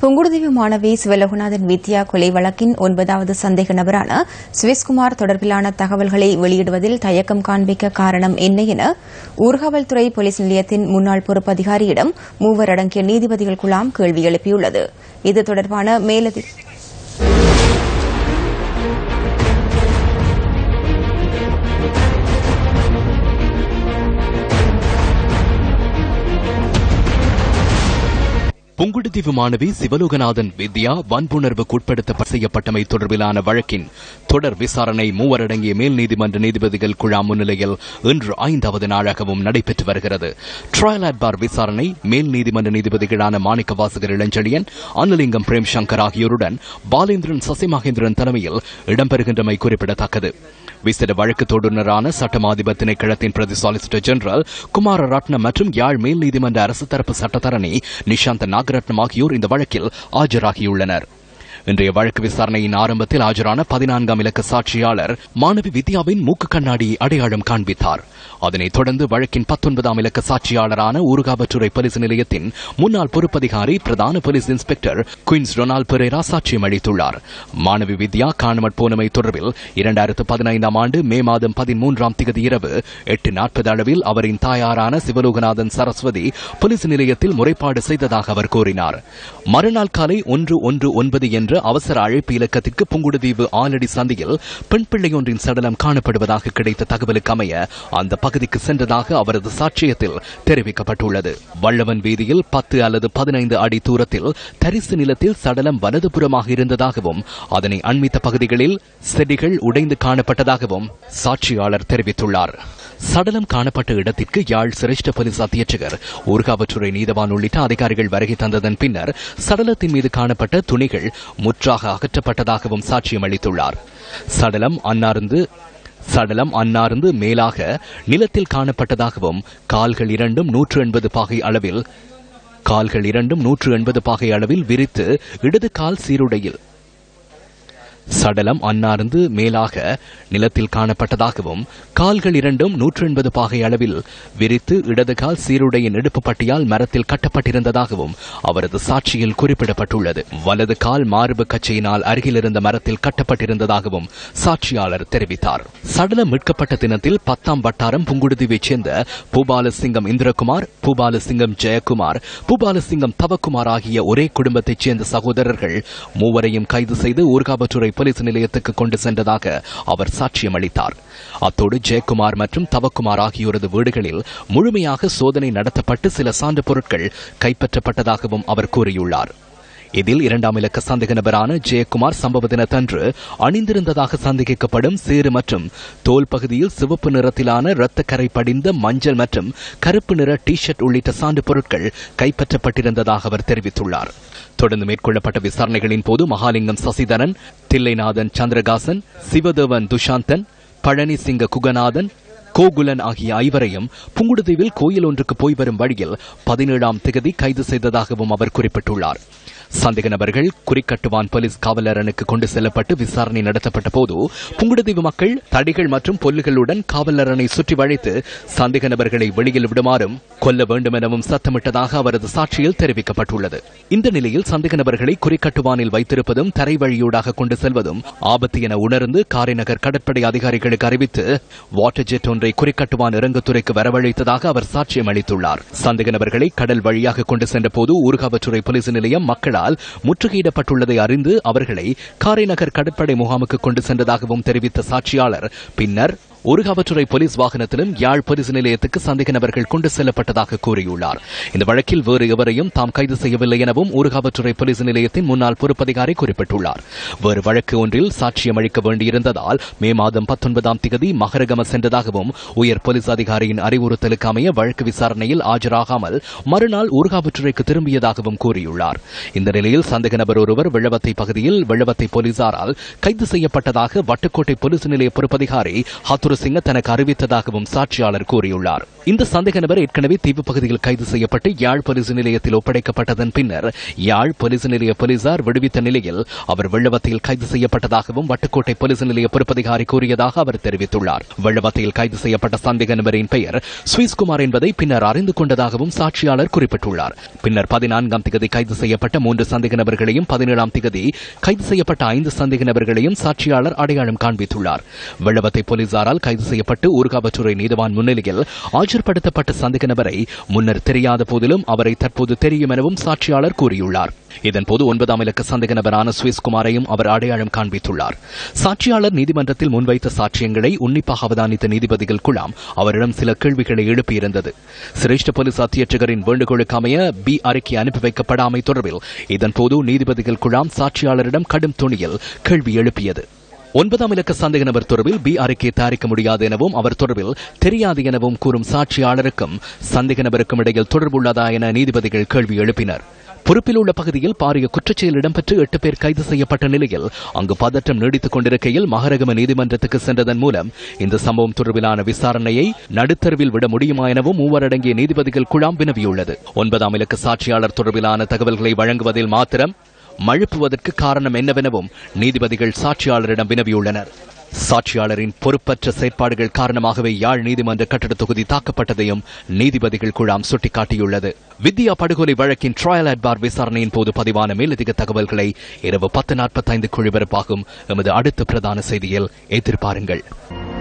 புங்குடுதீவு மாணவி சிவலோகநாதன் வித்யா கொலை வழக்கின் ஒன்பதாவது சந்தேக நபரான சுவிஸ்குமார் தொடர்பிலான தகவல்களை வெளியிடுவதில் தயக்கம் காண்பிக்க காரணம் என்ன என ஊர்காவல்துறை போலீஸ் நிலையத்தின் முன்னாள் பொறுப்பு அதிகாரியிடம் மூவர் அடங்கிய நீதிபதிகள் குழாம் கேள்வி எழுப்பியுள்ளது இது தொடர்பான மேலதி புங்குடுதீவு மாணவி சிவலோகநாதன் வித்யா வன்புணர்வுக்கு உட்படுத்த செய்யப்பட்டமை தொடர்பிலான வழக்கின் தொடர் விசாரணை மூவரடங்கிய மேல் நீதிமன்ற நீதிபதிகள் குழாம் முன்னிலையில் இன்று ஐந்தாவது நாளாகவும் நடைபெற்று வருகிறது ட்ரையல் அட்பார் விசாரணை மேல் நீதிமன்ற நீதிபதிகளான மாணிக்க வாசகர் இளஞ்செழியன் அன்னலிங்கம் பிரேம் சங்கர் ஆகியோருடன் பாலேந்திரன் சசிமகேந்திரன் தலைமையில் இடம்பெறுகின்றமை குறிப்பிடத்தக்கது விசேட வழக்கு தொடுநரான சட்டமாதிபர் திணைக்களத்தின் பிரதி சாலிசிட்டர் ஜெனரல் குமார ரத்னம் மற்றும் யாழ் மேல் நீதிமன்ற அரசு தரப்பு சட்டத்தரணி நிஷாந்த் நாகரத்னம் ஆகியோர் இந்த வழக்கில் ஆஜராகியுள்ளனர் இன்றைய வழக்கு விசாரணையின் ஆரம்பத்தில் ஆஜரான பதினான்காம் இலக்க சாட்சியாளர் மாணவி வித்யாவின் மூக்கு கண்ணாடியை அடையாளம் காண்பித்தார் அதனைத் தொடர்ந்து வழக்கின் பத்தொன்பதாம் இலக்க சாட்சியாளரான ஊர்காவற்றுறை போலீஸ் நிலையத்தின் முன்னாள் பொறுப்பதிகாரி பிரதான போலீஸ் இன்ஸ்பெக்டர் குயின்ஸ் ரொனால்ட் பெரேரா சாட்சியம் அளித்துள்ளார் மாணவி வித்யா காணாமற் போனமை தொடர்பில் இரண்டாயிரத்து பதினைந்தாம் ஆண்டு மே மாதம் பதிமூன்றாம் திகதி இரவு எட்டு நாற்பது அளவில் அவரின் தாயாரான சிவலோகநாதன் சரஸ்வதி போலீஸ் நிலையத்தில் முறைப்பாடு செய்ததாக அவர் கூறினார் மறுநாள் காலை ஒன்று ஒன்று ஒன்பது என்ற அவசர அழைப்பு இலக்கத்திற்கு புங்குடுதீவு ஆலடி சந்தையில் பெண் பிள்ளை ஒன்றின் சடலம் காணப்படுவதாக கிடைத்த தகவலுக்கு அமைய அந்த பகுதிக்கு சென்றதாக அவரது சாட்சியத்தில் தெரிவிக்கப்பட்டுள்ளது வள்ளவன் வீதியில் பத்து அல்லது பதினைந்து அடி தூரத்தில் தரிசு நிலத்தில் சடலம் வலதுபுறமாக இருந்ததாகவும் அதனை அண்மித்த பகுதிகளில் செடிகள் உடைந்து காணப்பட்டதாகவும் சாட்சியாளர் தெரிவித்துள்ளார் சடலம் காணப்பட்ட இடத்திற்கு யாழ் சிரேஷ்ட போலீஸ் அத்தியட்சகர் ஊர்காவற்றுறை நீதவான் உள்ளிட்ட அதிகாரிகள் வருகை தந்ததன் பின்னர் சடலத்தின் மீது காணப்பட்ட துணிகள் முற்றாக அகற்றப்பட்டதாகவும் சாட்சியம் அளித்துள்ளார் சடலம் அன்னார்ந்து சடலம் அன்னார்ந்து மேலாக நிலத்தில் காணப்பட்டதாகவும் கால்கள் இரண்டும் நூற்று எண்பது பாகை அளவில் கால்கள் இரண்டும் நூற்று எண்பது பாகை அளவில் விரித்து இடது கால் சீருடையில் சடலம் அன்னார்ந்து மேலாக நிலத்தில் காணப்பட்டதாகவும் கால்கள் இரண்டும் நூற்று எண்பது பாகை அளவில் விரித்து இடது கால் சீருடையின் இடுப்பு பட்டியால் மரத்தில் கட்டப்பட்டிருந்ததாகவும் அவரது சாட்சியில் குறிப்பிடப்பட்டுள்ளது வலது கால் மார்பு கச்சையினால் அருகில் இருந்த மரத்தில் கட்டப்பட்டிருந்ததாகவும் சாட்சியாளர் தெரிவித்தார் சடலம் மீட்கப்பட்ட தினத்தில் பத்தாம் வட்டாரம் புங்குடுதீவைச் சேர்ந்த பூபாலசிங்கம் இந்திரகுமார் பூபாலசிங்கம் ஜெயக்குமார் பூபாலசிங்கம் தவக்குமார் ஆகிய ஒரே குடும்பத்தைச் சேர்ந்த சகோதரர்கள் மூவரையும் கைது செய்து ஊர்காவற்றுறை போலீஸ் நிலையத்துக்கு கொண்டு சென்றதாக அவர் சாட்சியம் அளித்தார் அத்தோடு ஜெயக்குமார் மற்றும் தவக்குமார் ஆகியோரது வீடுகளில் முழுமையாக சோதனை நடத்தப்பட்டு சில சான்று பொருட்கள் கைப்பற்றப்பட்டதாகவும் அவர் கூறியுள்ளார் இதில் இரண்டாம் இலக்க சந்தேக நபரான ஜெயக்குமார் சம்பவ தினத்தன்று அணிந்திருந்ததாக சந்தேகிக்கப்படும் சேறு மற்றும் தோல் பகுதியில் சிவப்பு நிறத்திலான இரத்த கரை படிந்த மஞ்சள் மற்றும் கருப்பு நிற டி ஷர்ட் உள்ளிட்ட சான்று பொருட்கள் கைப்பற்றப்பட்டிருந்ததாக அவர் தெரிவித்துள்ளார் தொடர்ந்து மேற்கொள்ளப்பட்ட விசாரணைகளின் போது மகாலிங்கம் சசிதரன் தில்லைநாதன் சந்திரகாசன் சிவதேவன் துஷாந்தன் பழனி சிங்க குகநாதன் கோகுலன் ஆகிய ஐவரையும் புங்குடுதீவில் கோயில் ஒன்றுக்கு போய் வரும் வழியில் பதினேழாம் திகதி கைது செய்ததாகவும் அவர் குறிப்பிட்டுள்ளார் சந்தேக நபர்கள் குறிக்கட்டுவான் போலீஸ் காவலரனுக்கு கொண்டு செல்லப்பட்டு விசாரணை நடத்தப்பட்ட போது புங்குடுதீவு மக்கள் தடிகள் மற்றும் பொல்லுகளுடன் காவலரனை சுற்றி வளைத்து சந்தேக நபர்களை வெளியில் விடுமாறும் கொல்ல வேண்டும் எனவும் சத்தமிட்டதாக அவரது சாட்சியில் தெரிவிக்கப்பட்டுள்ளது இந்த நிலையில் சந்தேக நபர்களை குறிக்கட்டுவானில் வைத்திருப்பதும் தரை வழியூடாக கொண்டு செல்வதும் ஆபத்து என உணர்ந்து காரைநகர் கடற்படை அதிகாரிகளுக்கு அறிவித்து வாட்டர் ஜெட் ஒன்றை குறிக்கட்டுவான் இறங்குத்துறைக்கு வரவழைத்ததாக அவர் சாட்சியம் அளித்துள்ளார் சந்தேக நபர்களை கடல் வழியாக கொண்டு சென்றபோது ஊர்காவற்றுறை போலீஸ் நிலையம் மக்களால் முற்றுகையிடப்பட்டுள்ளதை அறிந்து அவர்களை காரைநகர் கடற்படை முகாமுக்கு கொண்டு சென்றதாகவும் தெரிவித்த சாட்சியாளர் பின்னர் ஊர்காவற்றுறை போலீஸ் வாகனத்திலும் யாழ் போலீஸ் நிலையத்துக்கு சந்தேக நபர்கள் கொண்டு செல்லப்பட்டதாக கூறியுள்ளார் இந்த வழக்கில் வேறு எவரையும் தாம் கைது செய்யவில்லை எனவும் ஊர்காவற்றுறை போலீஸ் நிலையத்தின் முன்னாள் பொறுப்பதிகாரி குறிப்பிட்டுள்ளார் வேறு வழக்கு ஒன்றில் சாட்சியம் அளிக்க வேண்டியிருந்ததால் மே மாதம் பத்தொன்பதாம் திகதி மகரகம சென்றதாகவும் உயர் போலீஸ் அதிகாரியின் அறிவுறுத்தலுக்கு அமைய வழக்கு விசாரணையில் ஆஜராகாமல் மறுநாள் ஊர்காவற்றுறைக்கு திரும்பியதாகவும் கூறியுள்ளார் இந்த நிலையில் சந்தேக நபர் ஒருவர் வெள்ளவத்தை பகுதியில் வெள்ளவத்தை போலீசாரால் கைது செய்யப்பட்டதாக வட்டுக்கோட்டை போலீஸ் நிலைய பொறுப்பதிகாரி ஹத்துரை சத்துருசிங்க தனக்கு அறிவித்ததாகவும் சாட்சியாளர் கூறியுள்ளார் இந்த சந்தேக நபர் ஏற்கனவே தீவு பகுதியில் கைது செய்யப்பட்டு யாழ் போலீஸ் நிலையத்தில் ஒப்படைக்கப்பட்டதன் பின்னர் யாழ் போலீஸ் நிலைய போலீசார் விடுவித்த நிலையில் அவர் வெள்ளவத்தையில் கைது செய்யப்பட்டதாகவும் வட்டுக்கோட்டை போலீஸ் நிலைய பொறுப்பதிகாரி கூறியதாக அவர் தெரிவித்துள்ளார் வெள்ளவத்தையில் கைது செய்யப்பட்ட சந்தேக நபரின் பெயர் சுவிஸ்குமார் என்பதை பின்னர் அறிந்து கொண்டதாகவும் சாட்சியாளர் குறிப்பிட்டுள்ளார் பின்னர் பதினான்காம் திகதி கைது செய்யப்பட்ட மூன்று சந்தேக நபர்களையும் பதினேழாம் திகதி கைது செய்யப்பட்ட ஐந்து சந்தேக நபர்களையும் சாட்சியாளர் அடையாளம் காண்பித்துள்ளார் வெள்ளவத்தை போலீசாரால் கைது செய்யப்பட்டு ஊர்காவற்றுறை நீதவான் முன்னிலையில் ஆஜர்படுத்தப்பட்ட சந்தேக நபரை முன்னர் தெரியாத போதிலும் அவரை தற்போது தெரியும் எனவும் சாட்சியாளர் கூறியுள்ளார் இதன்போது ஒன்பதாம் இலக்க சந்தேக நபரான சுவிஸ்குமாரையும் அவர் அடையாளம் காண்பித்துள்ளார் சாட்சியாளர் நீதிமன்றத்தில் முன்வைத்த சாட்சியங்களை உன்னிப்பாக அவதானித்த நீதிபதிகள் குழாம் அவரிடம் சில கேள்விகளை எழுப்பியிருந்தது சிரேஷ்ட போலீஸ் அத்தியட்சகரின் வேண்டுகோளுக்கு அமைய பி அறிக்கை அனுப்பி வைக்கப்படாமை தொடர்பில் இதன்போது நீதிபதிகள் குழாம் சாட்சியாளரிடம் கடும் துணியில் கேள்வி எழுப்பியது ஒன்பதாம் இலக்க சந்தேக நபர் தொடர்பில் பி அறிக்கை தயாரிக்க முடியாது எனவும் அவர் தொடர்பில் தெரியாது எனவும் கூறும் சாட்சியாளருக்கும் சந்தேக நபருக்கும் இடையில் தொடர்புள்ளதா என நீதிபதிகள் கேள்வி எழுப்பினர் பொறுப்பில் உள்ள பகுதியில் பாரிய குற்றச்செயல் இடம்பெற்று எட்டு பேர் கைது செய்யப்பட்ட நிலையில் அங்கு பதற்றம் நீடித்துக் கொண்டிருக்கையில் மகரகம நீதிமன்றத்துக்கு சென்றதன் மூலம் இந்த சம்பவம் தொடர்பிலான விசாரணையை நடுத்தருவில் விட முடியுமா எனவும் மூவரடங்கிய நீதிபதிகள் குழாம் வினவியுள்ளது ஒன்பதாம் இலக்க சாட்சியாளர் தொடர்பிலான தகவல்களை வழங்குவதில் மாத்திரம் மழுப்புவதற்கு காரணம் என்னவெனவும் நீதிபதிகள் சாட்சியாளரிடம் வினவியுள்ளனர் சாட்சியாளரின் பொறுப்பற்ற செயற்பாடுகள் காரணமாகவே யாழ் நீதிமன்ற கட்டட தொகுதி தாக்கப்பட்டதையும் நீதிபதிகள் குழாம் சுட்டிக்காட்டியுள்ளது வித்யா படுகொலை வழக்கின் ட்ரையல் அட்பார் விசாரணையின் போது பதிவான மேலதிக தகவல்களை இரவு பத்து நாற்பத்தைந்து ஒளிபரப்பாகும் எமது அடுத்த பிரதான செய்தியில் எதிர்பாருங்கள்